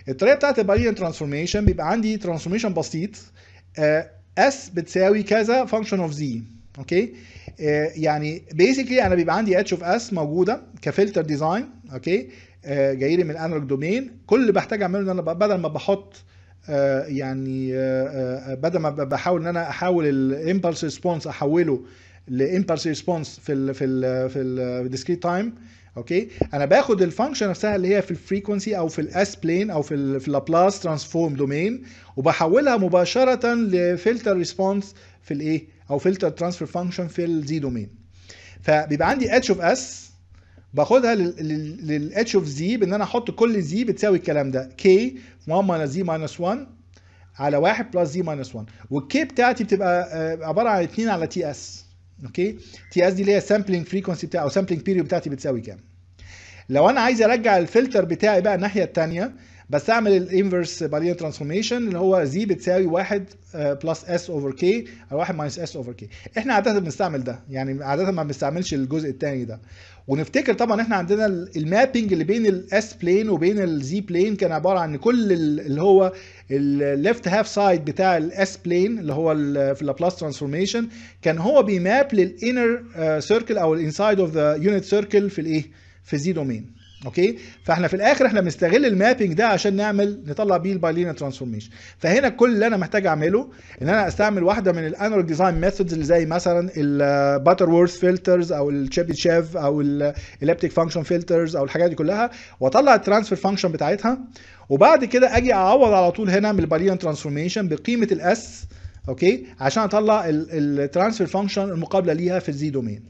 الطريقه بتاعت البالين ترانسفورميشن بيبقى عندي ترانسفورميشن بسيط اس بتساوي كذا فانكشن اوف زي اوكي آه، يعني بيسكلي انا بيبقى عندي اتش اوف اس موجوده كفلتر ديزاين اوكي آه، جاي لي من الانالوج دومين كل اللي بحتاج اعمله ان انا ب- بدل ما بحط آه، يعني آه، آه، بدل ما ب- بحاول ان انا احول الامبلس ريسبونس احوله لامبلس ريسبونس في ال في ال في الديسكريت تايم اوكي انا باخد الفانكشن نفسها اللي هي في الفريكونسي او في الاس بلين او في ال في اللابلاس ترانسفورم دومين وبحولها مباشره لفلتر ريسبونس في الايه او فلتر ترانسفير فانكشن في الزي دومين فبيبقى عندي اتش اوف اس باخدها للاتش اوف زي بان انا احط كل زي بتساوي الكلام ده كي 1 ماينس زي ماينس 1 على 1 بلس زي ماينس 1 والكي بتاعتي بتبقى آه، عباره عن 2 على تي اس اوكي تي اس دي اللي هي السامبلنج فريكونسي بتاعي او سامبلنج بيريود بتاعتي بتساوي كام لو انا عايز ارجع الفلتر بتاعي بقى الناحيه الثانيه بستعمل الانفرس بالين ترانسفورميشن اللي هو زي بتساوي 1 بلس اس اوفر كي او 1 ماينس اس اوفر كي احنا عاده بنستعمل ده يعني عاده ما بنستعملش الجزء الثاني ده ونفتكر طبعا احنا عندنا المابنج اللي بين الاس بلين وبين الزي بلين كان عباره عن كل ال- اللي هو الليفت هاف سايد بتاع الاس بلين اللي هو ال- في اللابلاس ترانسفورميشن كان هو بيماب للانر سيركل او الانسايد اوف ذا يونت سيركل في الايه في الزي دومين اوكي فاحنا في الاخر احنا بنستغل المابنج ده عشان نعمل نطلع بيه البايلينير ترانسفورميشن فهنا كل اللي انا محتاج اعمله ان انا استعمل واحده من الانالوج ديزاين ميثودز اللي زي مثلا الباتر وورث فلترز او الشيبيتشيف او الاليبتيك فانكشن فلترز او الحاجات دي كلها واطلع الترانسفير فانكشن بتاعتها وبعد كده اجي اعوض على طول هنا من البايلينير ترانسفورميشن بقيمه الاس اوكي عشان اطلع الترانسفير فانكشن المقابله ليها في الزي دومين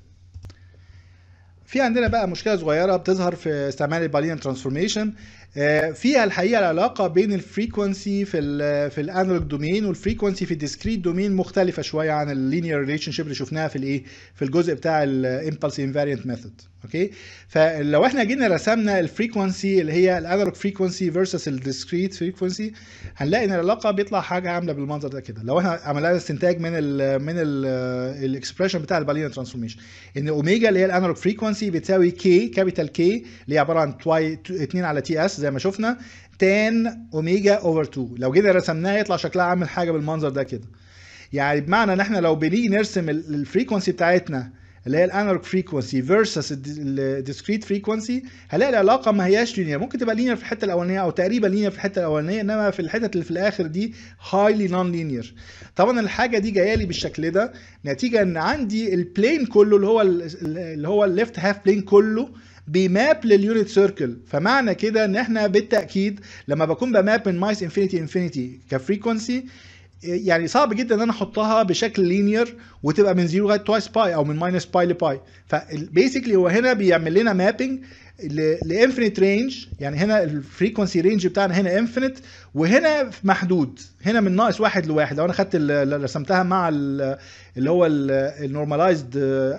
في عندنا بقى مشكله صغيره بتظهر في استعمال البالين ترانسفورميشن فيها الحقيقه العلاقه بين الفريكونسي في ال في الانالوج دومين والفريكونسي في الديسكريت دومين مختلفه شويه عن اللينير ريليشن شيب اللي شفناها في الايه في الجزء بتاع الامبلس انفاريانت ميثود اوكي فلو احنا جينا رسمنا الفريكونسي اللي هي الانالوج فريكونسي فيرسس الديسكريت فريكونسي هنلاقي ان العلاقه بيطلع حاجه عامله بالمنظر ده كده لو احنا عملنا استنتاج من ال من الاكسبريشن بتاع البالين ترانسفورميشن ان اوميجا اللي هي الانالوج فريكونسي بتساوي كي كابيتال كي اللي هي عباره عن تواي 2 على تي اس زي ما شفنا تان اوميجا اوفر 2 لو جينا رسمناها يطلع شكلها عامل حاجه بالمنظر ده كده يعني بمعنى ان احنا لو بنيجي نرسم الفريكونسي بتاعتنا اللي هي الانالوج فريكونسي فيرسس الديسكريت فريكونسي هنلاقي العلاقه ما هياش لينير ممكن تبقى لينير في الحته الاولانيه او تقريبا لينير في الحته الاولانيه انما في الحتت اللي في الاخر دي هايلي نون لينير طبعا الحاجه دي جايه لي بالشكل ده نتيجه ان عندي البلين كله اللي هو اللي هو الليفت هاف بلين كله بيماب لليونت سيركل فمعنى كده ان احنا بالتاكيد لما بكون بماب من مايس انفينيتي انفينيتي كفريكونسي يعني صعب جدا ان انا احطها بشكل لينير وتبقى من 0 لغايه توايس باي او من ماينس باي لباي فبيسكلي هو هنا بيعمل لنا مابنج لانفينيت رينج يعني هنا الفريكونسي رينج بتاعنا هنا انفينيت وهنا محدود هنا من ناقص واحد لواحد لو انا خدت اللي رسمتها مع اللي هو النورماليزد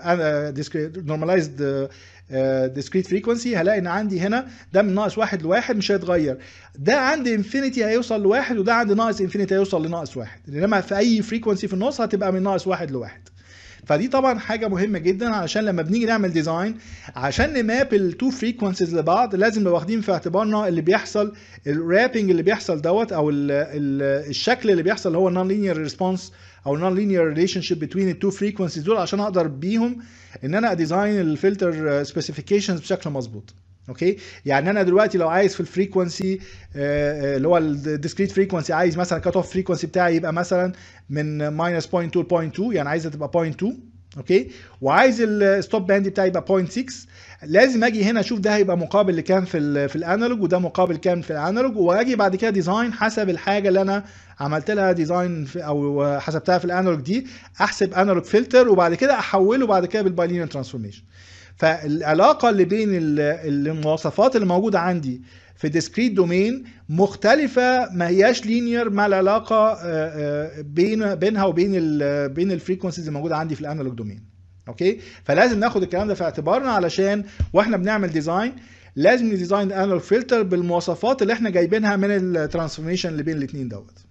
نورماليزد ديسكريت فريكونسي هلاقي ان عندي هنا ده من ناقص واحد لواحد مش هيتغير ده عند انفينيتي هيوصل لواحد وده عند ناقص انفينيتي هيوصل لناقص واحد انما في اي فريكونسي في النص هتبقى من ناقص واحد لواحد فدي طبعا حاجه مهمه جدا علشان لما بنيجي نعمل ديزاين عشان نماب التو فريكونسيز لبعض لازم نبقى واخدين في اعتبارنا اللي بيحصل الرابنج اللي بيحصل دوت او ال ال الشكل اللي بيحصل اللي هو النون لينير ريسبونس او النون لينير ريليشن شيب بين التو فريكونسيز دول عشان اقدر بيهم ان انا اديزاين الفلتر سبيسيفيكيشنز بشكل مظبوط اوكي يعني انا دلوقتي لو عايز في الفريكونسي اللي هو الديسكريت فريكونسي عايز مثلا كات اوف فريكونسي بتاعي يبقى مثلا من ماينس 0.2 ل 0.2 يعني عايزها تبقى 0.2 اوكي وعايز الستوب باند بتاعي يبقى 0.6 لازم اجي هنا اشوف ده هيبقى مقابل لكام في ال في الانالوج وده مقابل كام في الانالوج واجي بعد كده ديزاين حسب الحاجه اللي انا عملت لها ديزاين او حسبتها في الانالوج دي احسب انالوج فلتر وبعد كده احوله بعد كده بالبايلينير ترانسفورميشن فالعلاقه اللي بين المواصفات اللي موجوده عندي في ديسكريت دومين مختلفة ما هياش لينير مع العلاقة بين بينها وبين ال بين الفريكونسيز اللي موجودة عندي في الانالوج دومين اوكي فلازم ناخد الكلام ده في اعتبارنا علشان واحنا بنعمل ديزاين لازم نديزاين الانالوج فلتر بالمواصفات اللي احنا جايبينها من الترانسفورميشن اللي بين الاثنين دوت